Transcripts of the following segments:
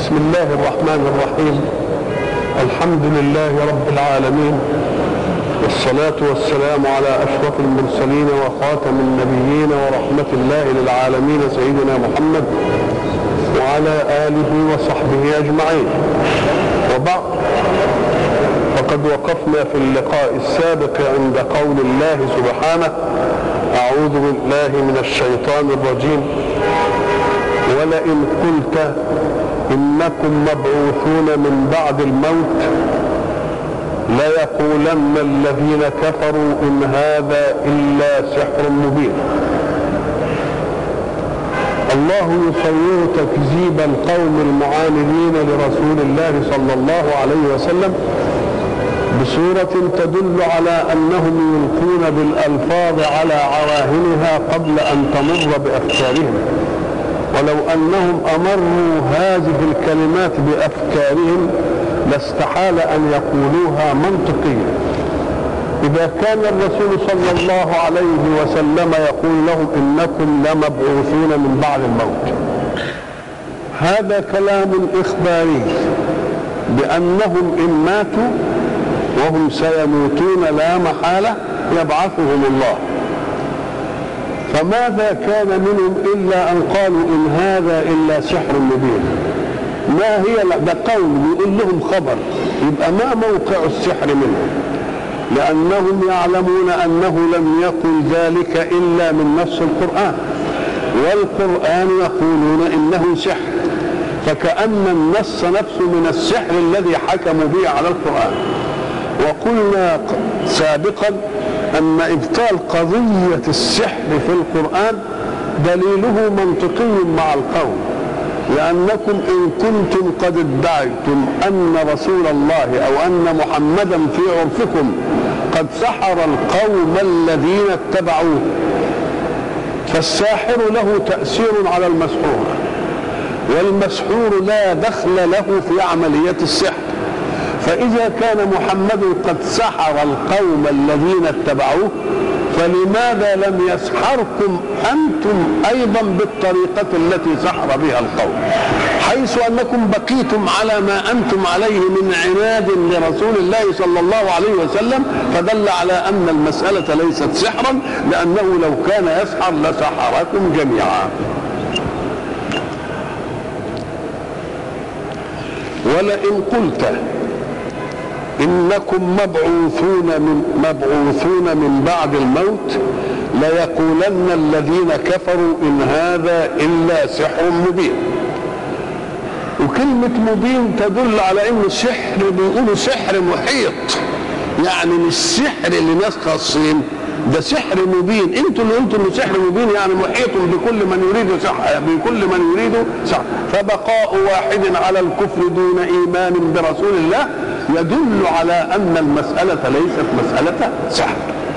بسم الله الرحمن الرحيم الحمد لله رب العالمين والصلاة والسلام على أشرف المرسلين وخاتم النبيين ورحمة الله للعالمين سيدنا محمد وعلى آله وصحبه أجمعين وبعد فقد وقفنا في اللقاء السابق عند قول الله سبحانه أعوذ بالله من الشيطان الرجيم ولئن قلت إنكم مبعوثون من بعد الموت ليقولن الذين كفروا إن هذا إلا سحر مبين الله يصور تكذيب القوم المعاندين لرسول الله صلى الله عليه وسلم بصورة تدل على أنهم يلقون بالألفاظ على عواهنها قبل أن تمر بأفكارهم ولو أنهم أمروا هذه الكلمات بأفكارهم لاستحال أن يقولوها منطقيا إذا كان الرسول صلى الله عليه وسلم يقول لهم إنكم لمبعوثون من بعد الموت هذا كلام إخباري بأنهم إن ماتوا وهم سيموتون لا محالة يبعثهم الله فماذا كان منهم إلا أن قالوا إن هذا إلا سحر مبين ما هي ده قول يقول لهم خبر يبقى ما موقع السحر منهم لأنهم يعلمون أنه لم يقل ذلك إلا من نص القرآن والقرآن يقولون إنه سحر فكأن النص نفسه من السحر الذي حكموا به على القرآن وقلنا سابقا أن إبطال قضية السحر في القرآن دليله منطقي مع القوم لأنكم إن كنتم قد ادعيتم أن رسول الله أو أن محمدا في عرفكم قد سحر القوم الذين اتبعوه فالساحر له تأثير على المسحور والمسحور لا دخل له في عملية السحر فإذا كان محمد قد سحر القوم الذين اتبعوه فلماذا لم يسحركم أنتم أيضا بالطريقة التي سحر بها القوم حيث أنكم بقيتم على ما أنتم عليه من عناد لرسول الله صلى الله عليه وسلم فدل على أن المسألة ليست سحرا لأنه لو كان يسحر لسحركم جميعا ولئن قلت انكم مبعوثون من مبعوثون من بعد الموت ليقولن الذين كفروا ان هذا الا سحر مبين وكلمة مبين تدل على انه السحر بيقولوا سحر محيط يعني مش سحر اللي ناس خاصين ده سحر مبين انتوا اللي قلتوا انه سحر مبين يعني محيط بكل من يريد سحر بكل من يريد سحر فبقاء واحد على الكفر دون ايمان برسول الله يدل على ان المساله ليست مساله سحر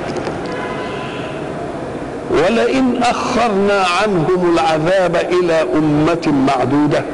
ولئن اخرنا عنهم العذاب الى امه معدوده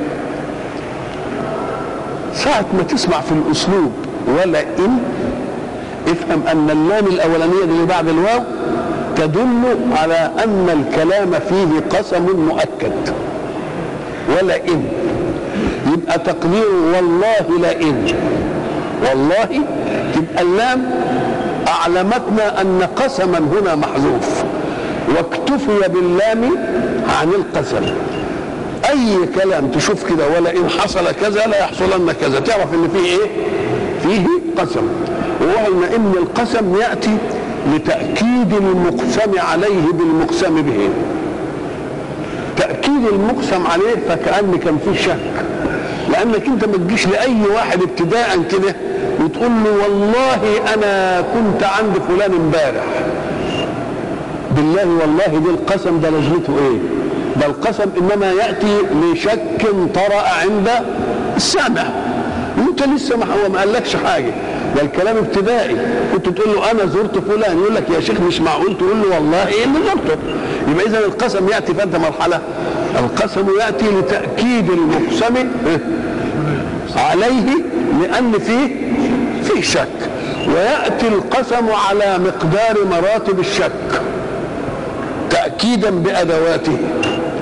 ساعه ما تسمع في الاسلوب ولئن افهم ان اللام الاولانيه اللي بعد الواو تدل على ان الكلام فيه قسم مؤكد ولئن يبقى تقديره والله لئن والله تبقى اللام اعلمتنا ان قسما هنا محذوف واكتفي باللام عن القسم اي كلام تشوف كده ولئن حصل كذا لا يحصلن كذا تعرف ان فيه ايه فيه قسم وقلنا ان القسم ياتي لتاكيد المقسم عليه بالمقسم به تاكيد المقسم عليه فكان كان فيه شك لانك انت ما تجيش لاي واحد ابتداء كده وتقول له والله انا كنت عند فلان امبارح بالله والله دي القسم ده لازمته ايه ده القسم انما ياتي لشك طرا عند السامع وانت لسه ما هو ما قالكش حاجه ده الكلام ابتدائي كنت تقول له انا زرت فلان يقول لك يا شيخ مش معقول تقول له والله ايه اللي زرته يبقى اذا القسم ياتي في انت مرحله القسم ياتي لتاكيد المقسم عليه لان فيه فيه شك وياتي القسم على مقدار مراتب الشك تاكيدا بادواته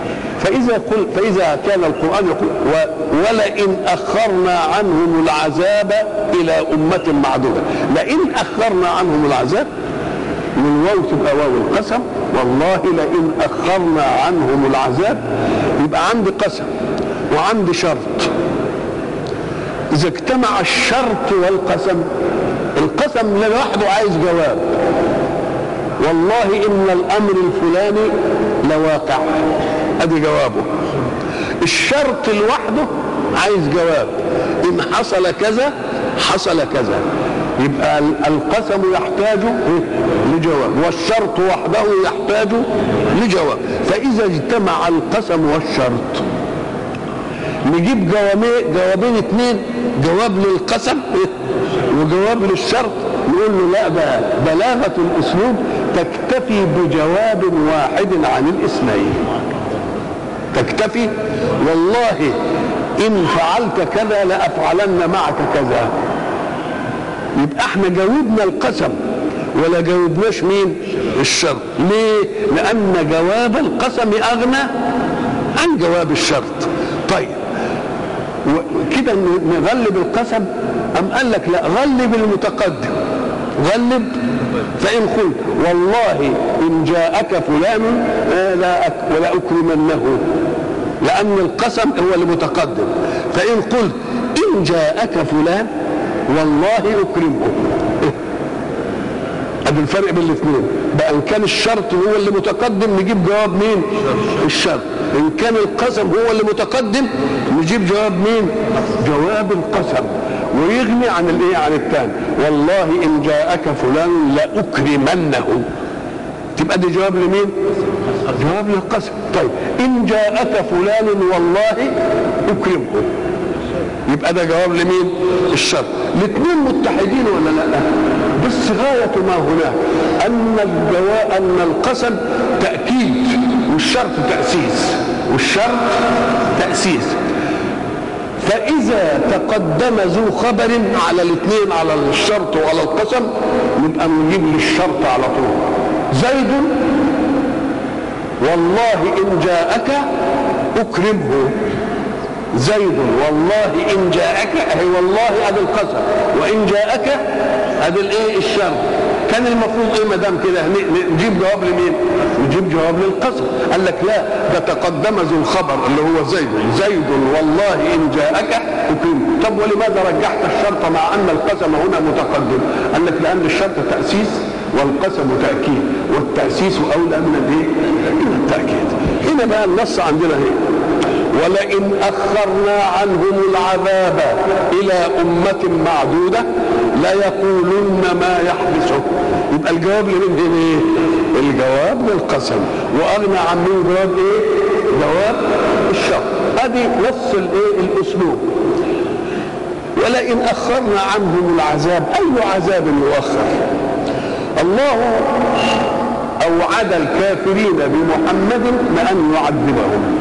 فإذا قل فإذا كان القرآن يقول ولئن أخرنا عنهم العذاب إلى أمة معدودة لئن أخرنا عنهم العذاب والواو تبقى واو القسم والله لئن أخرنا عنهم العذاب يبقى عندي قسم وعندي شرط إذا اجتمع الشرط والقسم القسم لوحده عايز جواب والله إن الأمر الفلاني لواقع ادي جوابه الشرط لوحده عايز جواب ان حصل كذا حصل كذا يبقى القسم يحتاج لجواب والشرط وحده يحتاج لجواب فاذا اجتمع القسم والشرط نجيب جوابين جوابين اثنين جواب للقسم وجواب للشرط نقول له لا بقى بلاغه الاسلوب تكتفي بجواب واحد عن الاثنين تكتفي والله ان فعلت كذا لافعلن معك كذا يبقى احنا جاوبنا القسم ولا جاوبناش مين الشرط ليه لان جواب القسم اغنى عن جواب الشرط طيب كده نغلب القسم ام قال لك لا غلب المتقدم غلب فإن قلت والله إن جاءك فلان لا ولا أكرمنه لأن القسم هو المتقدم فإن قلت إن جاءك فلان والله أكرمه ادي الفرق بين الاثنين بقى ان كان الشرط هو اللي متقدم نجيب جواب مين الشرط ان كان القسم هو اللي متقدم نجيب جواب مين جواب القسم ويغني عن الايه عن الثاني والله ان جاءك فلان لاكرمنه تبقى دي جواب لمين جواب للقسم طيب ان جاءك فلان والله اكرمه يبقى ده جواب لمين الشرط الاثنين متحدين ولا لا بس غاية ما هناك أن الجواء أن القسم تأكيد والشرط تأسيس والشرط تأسيس فإذا تقدم ذو خبر على الاثنين على الشرط وعلى القسم نبقى نجيب للشرط على طول زيد والله إن جاءك أكرمه زيد والله إن جاءك أي والله أدي القسم وإن جاءك أدي الإيه الشرط كان المفروض ايه ما دام كده نجيب جواب لمين؟ نجيب جواب للقسم قال لك لا ده تقدم ذو الخبر اللي هو زيد زيد والله ان جاءك اكرم طب ولماذا رجحت الشرط مع ان القسم هنا متقدم؟ قال لك لان الشرط تاسيس والقسم تاكيد والتاسيس اولى من الايه؟ من التاكيد هنا بقى النص عندنا هنا ولئن أخرنا عنهم العذاب إلى أمة معدودة ليقولن ما يحبسه يبقى الجواب لمين هنا ايه؟ الجواب للقسم واغنى عن مين جواب ايه؟ جواب الشر ادي نص الايه؟ الاسلوب ولئن اخرنا عنهم العذاب اي عذاب يؤخر الله اوعد الكافرين بمحمد بان يعذبهم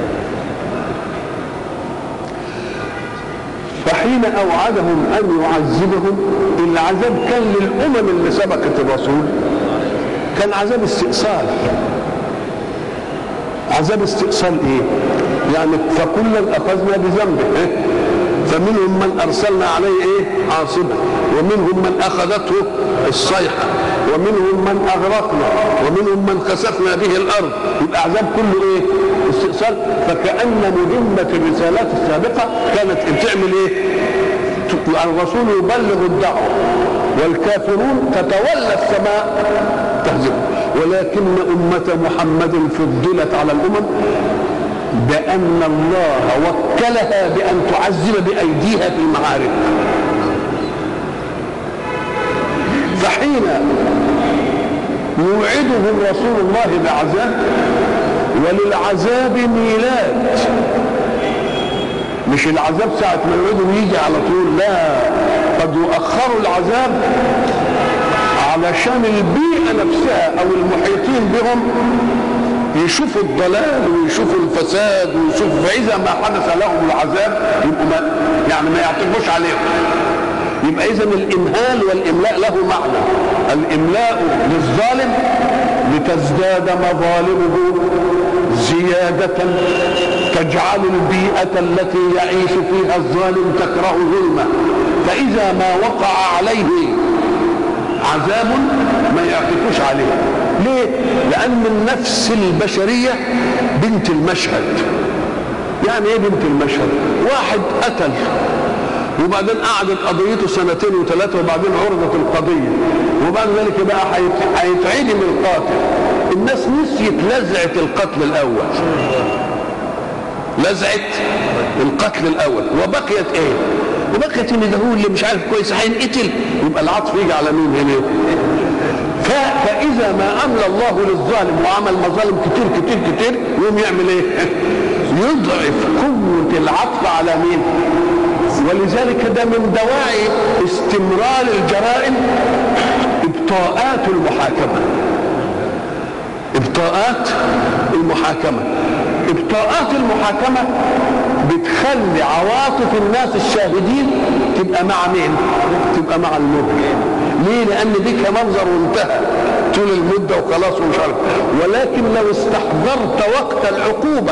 فحين اوعدهم ان يعذبهم العذاب كان للامم اللي سبقت الرسول كان عذاب استئصال عذاب استئصال ايه يعني فكلا اخذنا بذنبه إيه؟ فمنهم من ارسلنا عليه ايه عاصبا ومنهم من اخذته الصيحه ومنهم من اغرقنا ومنهم من خسفنا به الارض يبقى عذاب كله ايه استئصال فكأن مهمة الرسالات السابقة كانت بتعمل ايه؟ الرسول يبلغ الدعوة والكافرون تتولى السماء تهزمه ولكن أمة محمد فضلت على الأمم بأن الله وكلها بأن تعذب بأيديها في المعارك فحين يوعدهم رسول الله بعذاب وللعذاب ميلاد مش العذاب ساعة ما يعودوا يجي على طول لا قد يؤخروا العذاب علشان البيئة نفسها أو المحيطين بهم يشوفوا الضلال ويشوفوا الفساد ويشوفوا فإذا ما حدث لهم العذاب يبقوا ما يعني ما يعتبوش عليهم يبقى إذا الإمهال والإملاء له معنى الإملاء للظالم لتزداد مظالمه زيادة تجعل البيئة التي يعيش فيها الظالم تكره ظلمه فإذا ما وقع عليه عذاب ما يعطفوش عليه ليه؟ لأن النفس البشرية بنت المشهد يعني ايه بنت المشهد؟ واحد قتل وبعدين قعدت قضيته سنتين وثلاثة وبعدين عرضت القضية وبعد ذلك بقى هيتعدم القاتل الناس نسيت لزعة القتل الأول لزعة القتل الأول وبقيت إيه؟ وبقيت إن ده هو اللي مش عارف كويس هينقتل يبقى العطف يجي على مين هنا؟ فإذا ما أملى الله للظالم وعمل مظالم كتير كتير كتير يقوم يعمل إيه؟ يضعف قوة العطف على مين؟ ولذلك ده من دواعي استمرار الجرائم ابطاءات المحاكمة ابطاءات المحاكمة ابطاءات المحاكمة بتخلي عواطف الناس الشاهدين تبقى مع مين تبقى مع المجرم ليه لان دي كمنظر وانتهى طول المدة وخلاص ومش عارف ولكن لو استحضرت وقت العقوبة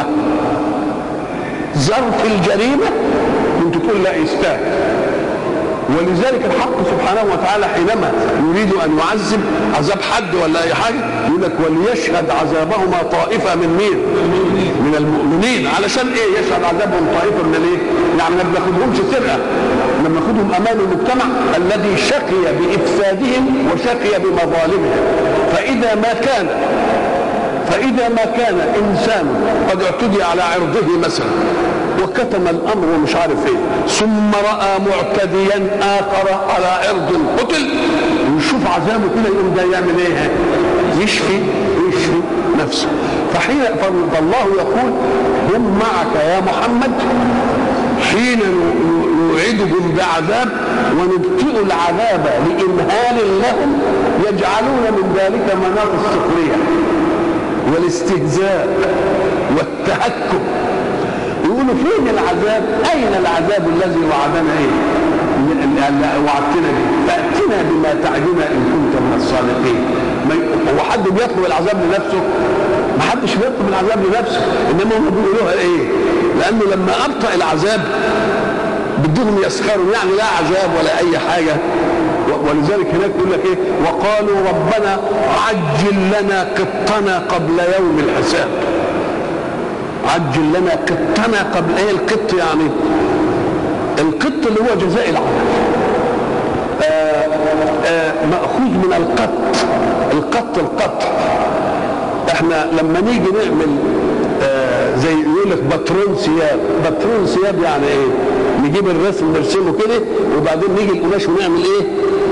ظرف الجريمة كنت تقول لا يستاهل ولذلك الحق سبحانه وتعالى حينما يريد ان يعذب عذاب حد ولا اي حاجه يقول لك وليشهد عذابهما طائفه من مين؟ من المؤمنين علشان ايه يشهد عذابهم طائفه من الايه؟ يعني ما بناخدهمش سرقه لما ناخدهم امان المجتمع الذي شقي بافسادهم وشقي بمظالمهم فاذا ما كان فاذا ما كان انسان قد اعتدي على عرضه مثلا وكتم الامر ومش عارف ايه ثم راى معتديا اخر على عرض قتل ويشوف عذابه كده يقوم ده يعمل ايه يشفي يشفي نفسه فحين فالله يقول هم معك يا محمد حين نوعدهم بعذاب ونبطئ العذاب لامهال لهم يجعلون من ذلك مناط السخريه والاستهزاء والتهكم يقولوا فين العذاب اين العذاب الذي وعدنا ايه وعدتنا به فاتنا بما تعدنا ان كنت من الصادقين هو حد بيطلب العذاب لنفسه ما حدش بيطلب العذاب لنفسه انما هم بيقولوها ايه لانه لما ابطا العذاب بدهم يسخروا يعني لا عذاب ولا اي حاجه ولذلك هناك يقول لك ايه وقالوا ربنا عجل لنا قطنا قبل يوم الحساب عجل لنا قطنا قبل ايه القط يعني القط اللي هو جزاء العمل آآ آآ مأخوذ من القط القط القطع احنا لما نيجي نعمل زي يقول لك باترون ثياب باترون ثياب يعني ايه نجيب الرسم نرسمه كده وبعدين نيجي القماش ونعمل ايه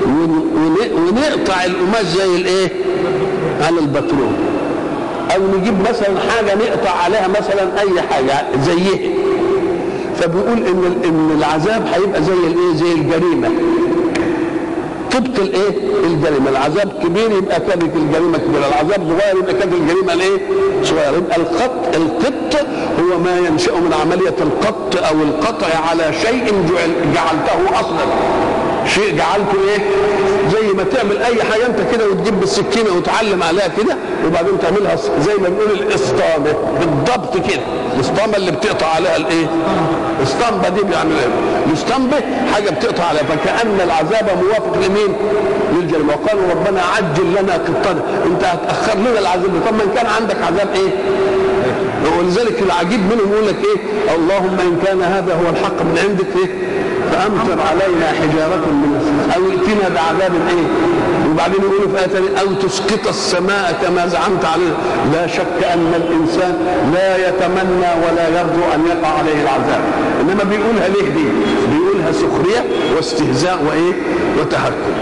ونقطع القماش زي الايه على الباترون او نجيب مثلا حاجه نقطع عليها مثلا اي حاجه زيها فبيقول ان ان العذاب هيبقى زي الايه زي الجريمه طبق الايه الجريمه العذاب كبير يبقى كانت الجريمه كبيره العذاب صغير يبقى كانت الجريمه الايه صغيره يبقى القط القط هو ما ينشا من عمليه القط او القطع على شيء جعل جعلته اصلا شيء جعلته ايه زي ما تعمل اي حاجه انت كده وتجيب بالسكينه وتعلم عليها كده وبعدين تعملها زي ما بنقول الاسطامه بالضبط كده الاسطامه اللي بتقطع عليها الايه الاسطمبه دي بيعمل ايه الاسطمبه حاجه بتقطع عليها فكان العذاب موافق لمين للجريمه وقالوا ربنا عجل لنا قطنا انت هتاخر لنا العذاب طب ما ان كان عندك عذاب ايه ولذلك العجيب منهم يقول لك ايه اللهم ان كان هذا هو الحق من عندك ايه فامطر علينا حجاره من السماء او ائتنا بعذاب ايه وبعدين يقولوا في آية او تسقط السماء كما زعمت علينا لا شك ان الانسان لا يتمنى ولا يرجو ان يقع عليه العذاب انما بيقولها ليه دي بيقولها سخريه واستهزاء وايه وتهكم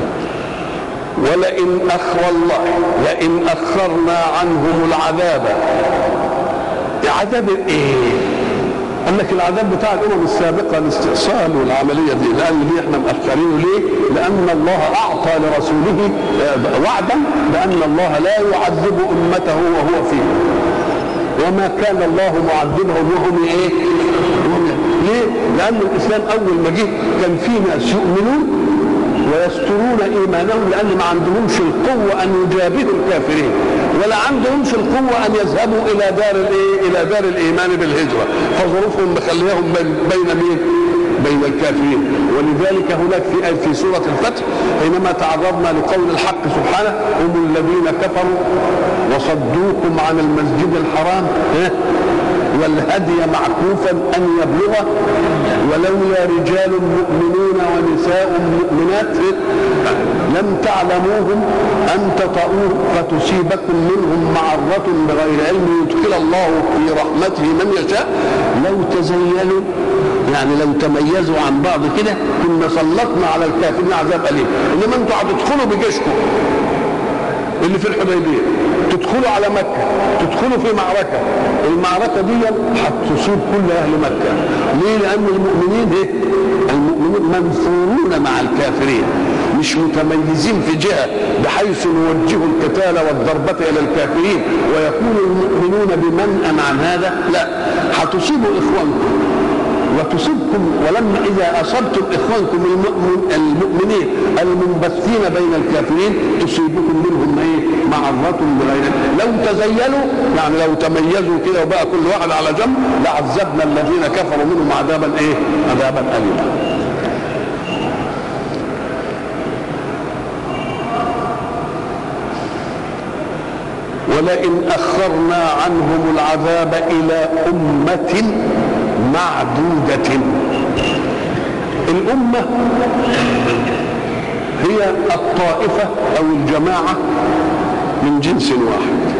ولئن أخر الله لئن أخرنا عنهم العذاب عذاب ايه قال لك العذاب بتاع الامم السابقه الاستئصال والعمليه دي لان دي احنا مأخرينه ليه؟ لان الله اعطى لرسوله وعدا بان الله لا يعذب امته وهو فيه وما كان الله معذبهم وهم ايه؟ وهم ليه؟ لان الاسلام اول ما جه كان في ناس يؤمنون ويسترون ايمانهم لان ما عندهمش القوه ان يجابهوا الكافرين ولا عندهمش القوه ان يذهبوا الى دار الايه الى دار الايمان بالهجره فظروفهم مخليهم بين, بين مين بين الكافرين ولذلك هناك في في سوره الفتح حينما تعرضنا لقول الحق سبحانه هم الذين كفروا وصدوكم عن المسجد الحرام والهدي معكوفا ان يبلغ ولولا رجال مؤمنون ونساء مؤمنات لم تعلموهم ان تطؤوه فتصيبكم منهم معرة بغير علم يدخل الله في رحمته من يشاء لو تزينوا يعني لو تميزوا عن بعض كده كنا سلطنا على الكافرين عذاب اليم انما انتوا هتدخلوا بجيشكم اللي في الحديبيه تدخلوا على مكه تدخلوا في معركه المعركه دي هتصيب كل اهل مكه ليه لان المؤمنين ايه المؤمنين منصورون مع الكافرين مش متميزين في جهه بحيث نوجه القتال والضربه الى الكافرين ويكون المؤمنون بمنأى عن هذا لا هتصيبوا اخوانكم وتصبكم ولما اذا اصبتم اخوانكم المؤمن المؤمنين المنبثين بين الكافرين تصيبكم منهم ايه معرة بغير لو تزيلوا يعني لو تميزوا كده وبقى كل واحد على جنب لعذبنا الذين كفروا منهم عذابا ايه عذابا اليما ولئن اخرنا عنهم العذاب الى امه معدودة الأمة هي الطائفة أو الجماعة من جنس واحد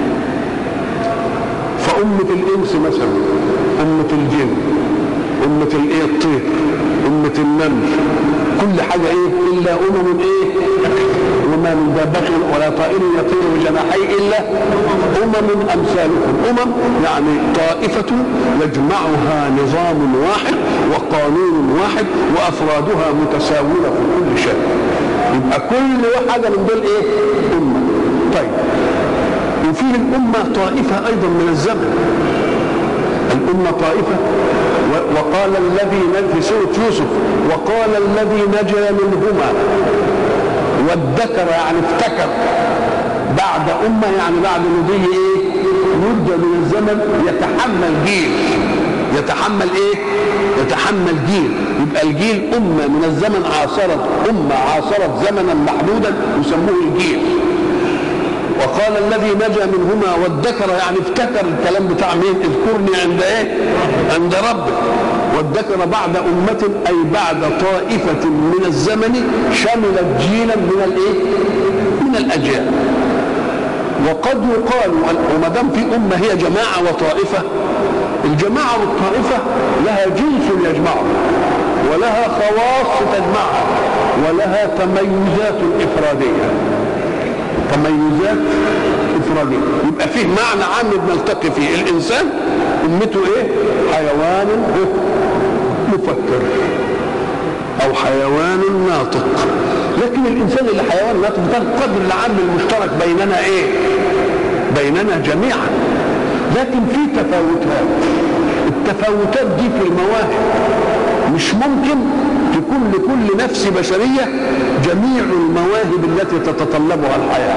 فأمة الإنس مثلا أمة الجن أمة الإيه الطير أمة النمل كل حاجة إيه إلا أمم إيه وما من دابة ولا طائر يطير بجناحيه إلا أمم أمثالكم أمم يعني طائفة يجمعها نظام واحد وقانون واحد وأفرادها متساوية في كل شيء يبقى كل حاجة من دول إيه أمة طيب وفيه الأمة طائفة أيضا من الزمن الأمة طائفة وقال الذي في سورة يوسف وقال الذي نجا منهما وادكر يعني افتكر بعد أمة يعني بعد مضي إيه مدة من الزمن يتحمل جيل يتحمل إيه يتحمل جيل يبقى الجيل أمة من الزمن عاصرت أمة عاصرت زمنا محدودا يسموه الجيل وقال الذي نجا منهما وادكر يعني افتكر الكلام بتاع مين اذكرني عند ايه عند ربك وادكر بعد أمة أي بعد طائفة من الزمن شملت جيلا من الايه من الأجيال وقد يقال وما دام في أمة هي جماعة وطائفة الجماعة والطائفة لها جنس يجمعها ولها خواص تجمعها ولها تميزات إفرادية تميزات إفرادية يبقى فيه معنى عام بنلتقي فيه الإنسان أمته إيه؟ حيوان مفكر أو حيوان ناطق لكن الإنسان اللي حيوان ناطق ده القدر العام المشترك بيننا إيه؟ بيننا جميعا لكن في تفاوتات التفاوتات دي في المواهب مش ممكن تكون لكل نفس بشرية جميع المواهب التي تتطلبها الحياة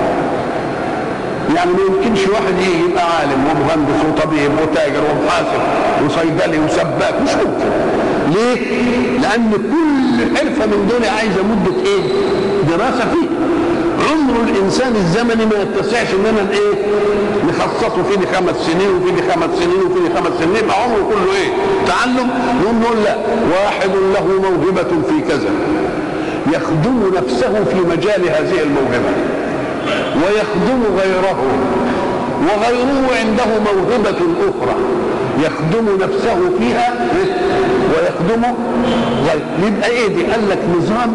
يعني ما يمكنش واحد يجي يبقى عالم ومهندس وطبيب وتاجر ومحاسب وصيدلي وسباك مش ممكن ليه؟ لأن كل حرفة من دول عايزة مدة إيه؟ دراسة فيه عمر الانسان الزمني ما يتسعش اننا ايه نخصصه فيه خمس سنين وفيه خمس سنين وفيه خمس سنين يبقى عمره كله ايه تعلم نقوم نقول لا واحد له موهبة في كذا يخدم نفسه في مجال هذه الموهبة ويخدم غيره وغيره عنده موهبة أخرى يخدم نفسه فيها ويخدم غيره يبقى ايه دي قال لك نظام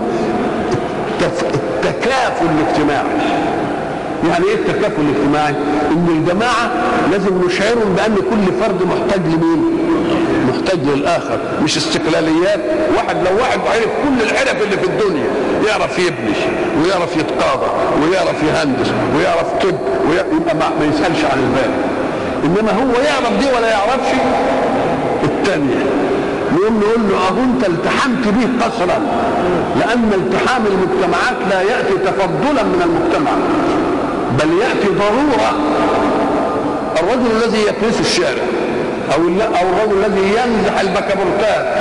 التكافل الاجتماعي يعني ايه التكافل الاجتماعي ان الجماعه لازم نشعرهم بان كل فرد محتاج لمين محتاج للاخر مش استقلاليات واحد لو واحد عرف كل العرف اللي في الدنيا يعرف يبني ويعرف يتقاضى ويعرف يهندس ويعرف طب يبقى ما يسالش عن الباقي انما هو يعرف دي ولا يعرفش الثانيه نقوم نقول له اهو انت التحمت به قصرا لان التحام المجتمعات لا ياتي تفضلا من المجتمع بل ياتي ضروره الرجل الذي يكنس الشارع او او الرجل الذي ينزح البكابورتات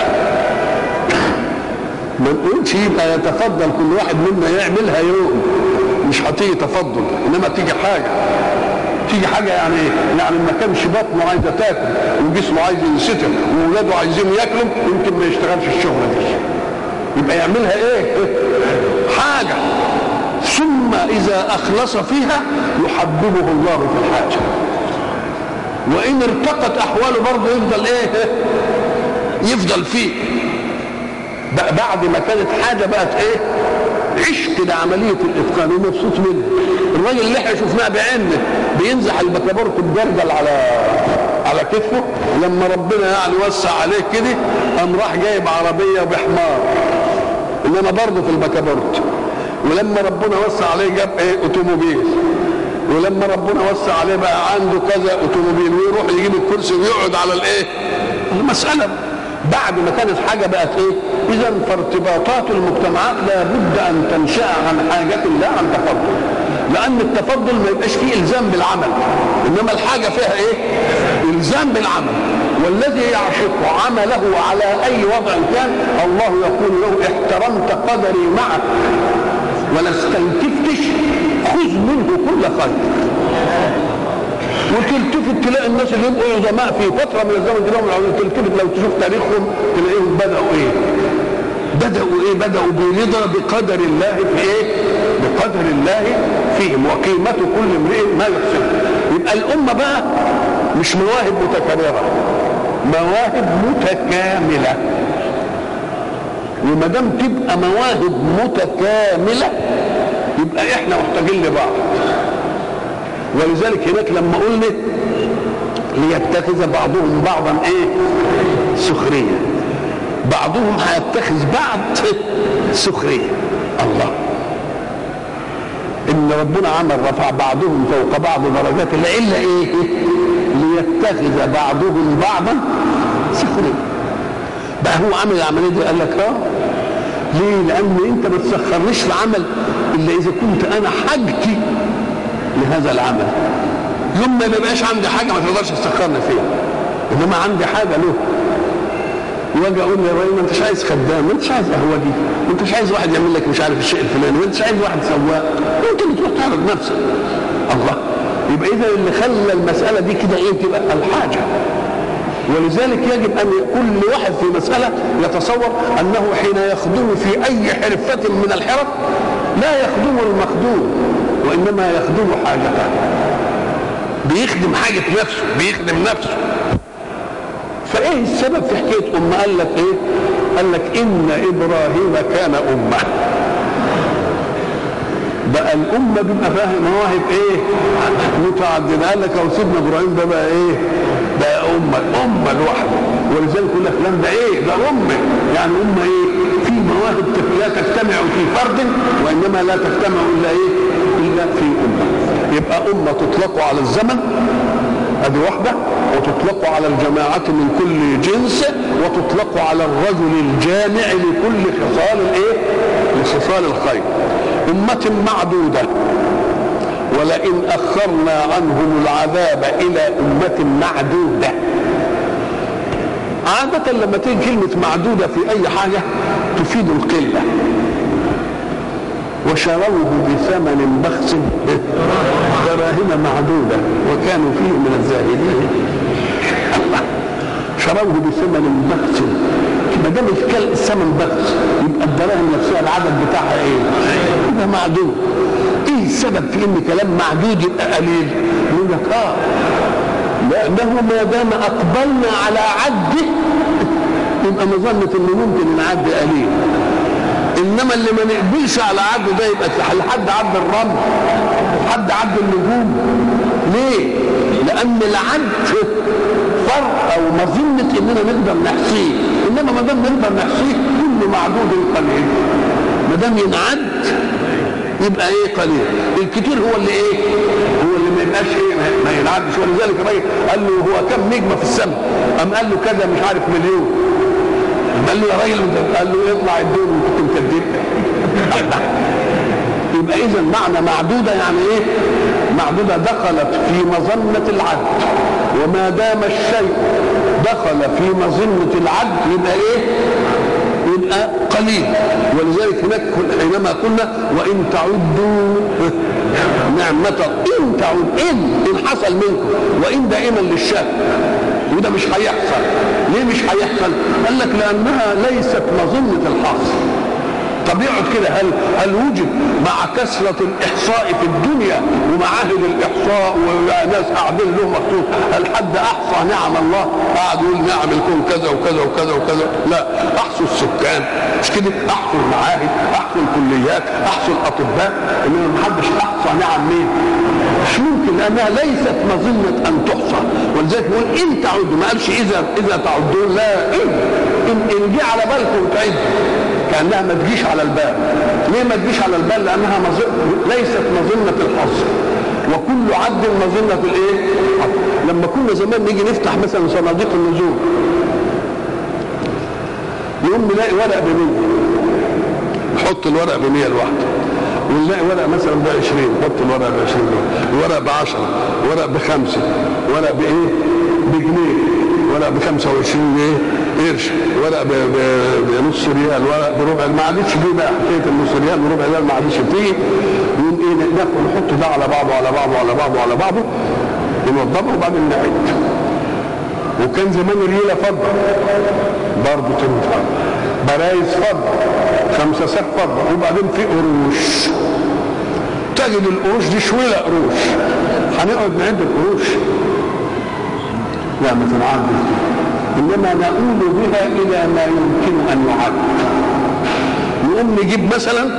ما نقولش يبقى يتفضل كل واحد منا يعملها يوم مش هتيجي تفضل انما تيجي حاجه تيجي حاجه يعني ايه؟ يعني ما كانش بطنه عايزه تاكل وجسمه عايز ينستر واولاده عايزين ياكلوا يمكن ما يشتغلش الشغله دي يبقى يعملها ايه؟ حاجه ثم اذا اخلص فيها يحببه الله في الحاجه وان ارتقت احواله برضه يفضل ايه؟ يفضل فيه بعد ما كانت حاجه بقت ايه؟ عشق لعمليه الاتقان ومبسوط منها الراجل اللي احنا شفناه بعيننا بينزح البكابورت الجردل على على كتفه لما ربنا يعني وسع عليه كده قام راح جايب عربيه بحمار انما برضه في البكابورت ولما ربنا وسع عليه جاب ايه اوتوموبيل ولما ربنا وسع عليه بقى عنده كذا اوتوموبيل ويروح يجيب الكرسي ويقعد على الايه المساله بعد ما كانت حاجه بقت ايه اذا فارتباطات المجتمعات لابد ان تنشا عن حاجه لا عن تفضل لان التفضل ما يبقاش فيه الزام بالعمل انما الحاجه فيها ايه الزام بالعمل والذي يعشق عمله على اي وضع كان الله يقول له احترمت قدري معك ولا استنكفتش خذ منه كل خير وتلتفت تلاقي الناس اللي يبقوا عظماء في فتره من الزمن تلاقيهم تلتفت لو تشوف تاريخهم تلاقيهم بداوا ايه؟ بداوا ايه؟ بداوا برضا بقدر الله في ايه؟ بقدر الله فيهم وقيمة كل امرئ ما يحسنه يبقى الأمة بقى مش مواهب متكررة مواهب متكاملة وما دام تبقى مواهب متكاملة يبقى احنا محتاجين لبعض ولذلك هناك لما قلنا ليتخذ بعضهم بعضا ايه سخرية بعضهم هيتخذ بعض سخرية الله ان ربنا عمل رفع بعضهم فوق بعض درجات الا ايه ليتخذ بعضهم بعضا سخرية بقى هو عمل العملية دي قال لك اه ليه لان انت ما تسخرنيش في عمل الا اذا كنت انا حاجتي لهذا العمل يوم ما يبقاش عندي حاجه ما تقدرش تسخرني فيها انما عندي حاجه له واجي اقول يا راجل ما انتش عايز خدام ما انتش عايز قهوجي ما انتش عايز واحد يعمل لك مش عارف الشيء الفلاني ما انتش عايز واحد سواق انت اللي تروح تعرض نفسك الله يبقى اذا اللي خلى المساله دي كده ايه تبقى الحاجه ولذلك يجب ان كل واحد في مساله يتصور انه حين يخدم في اي حرفه من الحرف لا يخدم المخدوم وانما يخدم حاجته بيخدم حاجه نفسه بيخدم نفسه فايه السبب في حكايه ام قال لك ايه قال لك ان ابراهيم كان امه بقى الامه بيبقى فاهم مواهب ايه متعدده قال لك او سيدنا ابراهيم ده بقى ايه ده امه امه لوحده ولذلك يقول لك فلان ده ايه ده امه يعني امه ايه في مواهب لا تجتمع في فرد وانما لا تجتمع الا ايه الا في امه يبقى امه تطلق على الزمن ادي واحده وتطلق على الجماعه من كل جنس وتطلق على الرجل الجامع لكل خصال الايه لخصال الخير امه معدوده ولئن اخرنا عنهم العذاب الى امه معدوده عادة لما تيجي كلمة معدودة في أي حاجة تفيد القلة وشروه بثمن بخس دراهم معدودة وكانوا فيه من الزاهدين الله شروه بثمن بخس ما دام الثمن بخس يبقى الدراهم نفسها العدد بتاعها ايه؟ يبقى معدود ايه السبب في ان كلام معدود يبقى قليل؟ يقول لك اه لانه ما دام اقبلنا على عده يبقى مظنه انه ممكن نعدي قليل انما اللي ما نقبلش على عده ده يبقى لحد عد الرمل حد عد النجوم ليه؟ لان العد فرق او مظنه اننا نقدر نحصيه انما ما دام نقدر نحصيه كل معدود قليل ما دام ينعد يبقى ايه قليل الكتير هو اللي ايه هو اللي ما يبقاش ايه ما ينعدش ولذلك الراجل قال له هو كم نجمه في السماء قام قال له كذا مش عارف مليون قال له يا راجل قال له اطلع الدور وكنت مكذب يبقى اذا معنى معدوده يعني ايه معدوده دخلت في مظنه العد وما دام الشيء دخل في مظنه العد يبقى ايه يبقى قليل ولذلك هناك حينما قلنا وان تعدوا نعمة إن تعود إن إن حصل منكم وإن دائما للشك وده مش هيحصل ليه مش هيحصل؟ قال لك لأنها ليست مظنة الحصر طب يقعد كده هل هل وجد مع كثرة الإحصاء في الدنيا ومعاهد الإحصاء وناس قاعدين له مخطوط هل حد أحصى نعم الله قاعد يقول نعم الكون كذا وكذا وكذا وكذا لا أحصوا السكان مش كده أحصوا المعاهد أحصوا الكليات أحصوا الأطباء إنما ما حدش أحصى نعم مين مش ممكن لأنها ليست مظنة أن تحصى ولذلك يقول إن تعدوا ما قالش إذا إذا تعدون لا إن إن, إن جه على بالكم تعدوا كانها ما تجيش على البال ليه ما تجيش على البال لانها مظن... ليست مظنه الحظ وكل عد مظنه الايه لما كنا زمان نيجي نفتح مثلا صناديق النزول نقوم نلاقي ورق ب 100 نحط الورق ب 100 لوحده ونلاقي ورق مثلا ب 20 نحط الورق ب 20 ورق ب 10 ورق بخمسه ورق بايه؟ بجنيه ورق ب 25 ايه؟ قرش ورق بنص ريال ورق بربع ما عادتش دي بقى حكايه النص ريال وربع ريال ما عادتش فيه يقوم ايه ناخد نحط ده على بعضه على بعضه على بعضه على بعضه ونوضبه وبعدين نعد وكان زمان ريالة فضة برضه تنفع برايز فضة خمسة ساق فضة وبعدين في قروش تجد القروش دي شوية قروش هنقعد نعد القروش لا ما تنعدش انما نؤول بها الى ما يمكن ان يعد نقوم نجيب مثلا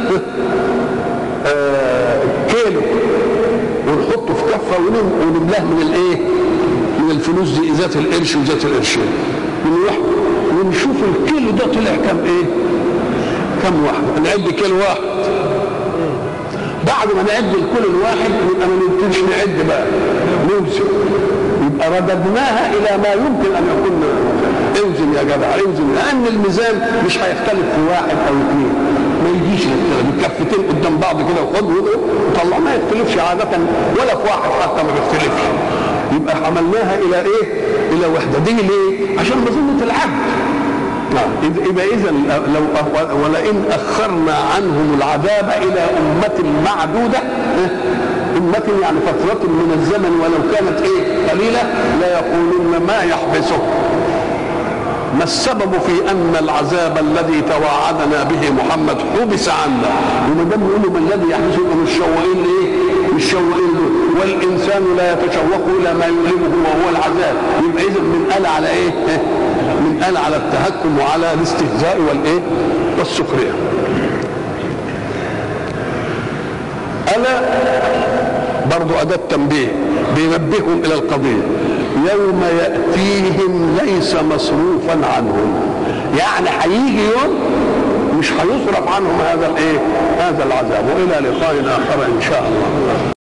آه كيلو ونحطه في كفه ونملاه من الايه؟ من الفلوس دي ذات القرش وذات القرشين ونروح ونشوف الكيلو ده طلع كم ايه؟ كم واحد نعد كيلو واحد بعد ما نعد الكيلو الواحد يبقى ما نبتديش نعد بقى نوزن يبقى رددناها الى ما يمكن ان يكون اوزن يا جدع اوزن لان الميزان مش هيختلف في واحد او اثنين ما يجيش يختلف الكفتين قدام بعض كده وخد وطلع ما يختلفش عاده ولا في واحد حتى ما بيختلفش يبقى عملناها الى ايه؟ الى وحده دي ليه؟ عشان مظنه العبد نعم يبقى اذا لو ولئن اخرنا عنهم العذاب الى امه معدوده أمة يعني فترة من الزمن ولو كانت إيه قليلة لا يقولون ما يحبسه ما السبب في أن العذاب الذي توعدنا به محمد حبس عنا وما دام يقولوا ما الذي يحبسه يبقى مش شوقين لإيه؟ مش شوقين له والإنسان لا يتشوق إلى ما يؤلمه وهو العذاب يبقى إذا من قال على إيه؟ من قال على التهكم وعلى الاستهزاء والإيه؟ والسخرية ألا برضو أداة تنبيه بينبههم إلى القضية يوم يأتيهم ليس مصروفا عنهم يعني هيجي يوم مش هيصرف عنهم هذا الايه هذا العذاب والى لقاء اخر ان شاء الله